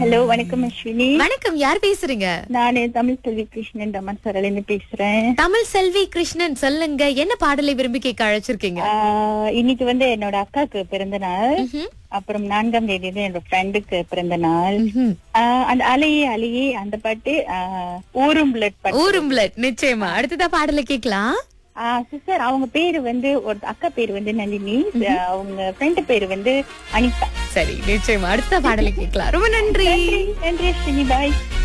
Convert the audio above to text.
Hello வணக்கம் அஸ்வினி வணக்கம் யார் பேசுறீங்க நானு தமிழ் செல்வி கிருஷ்ணன் தமன் சரல இருந்து பேசுறேன் தமிழ் செல்வி கிருஷ்ணன் சொல்லுங்க என்ன பாடலை விரும்பி கேட்க அழைச்சிருக்கீங்க ஆஹ், இன்னைக்கு வந்து என்னோட அக்காக்கு பிறந்த நாள் ம்ஹும். அப்புறம் நான்காம் தேதி வந்து என்னோட ஃப்ரெண்டுக்கு பிறந்த நாள் ம்ஹும். ஆஹ், அந்த அலையே அலையே அந்த பாட்டு ஆஹ், ஊரும் பிளட் பாட்டு ஊரும் பிளட் நிச்சயமா அடுத்ததா பாடலை கேட்கலாம் சிஸ்டர் அவங்க பேரு வந்து ஒரு அக்கா பேரு வந்து நளினி அவங்க ஃப்ரெண்டு பேரு வந்து அனிதா சரி நிச்சயமா அடுத்த பாடலை கேட்கலாம் ரொம்ப நன்றி நன்றி நன்றி அஸ்வினி பாய்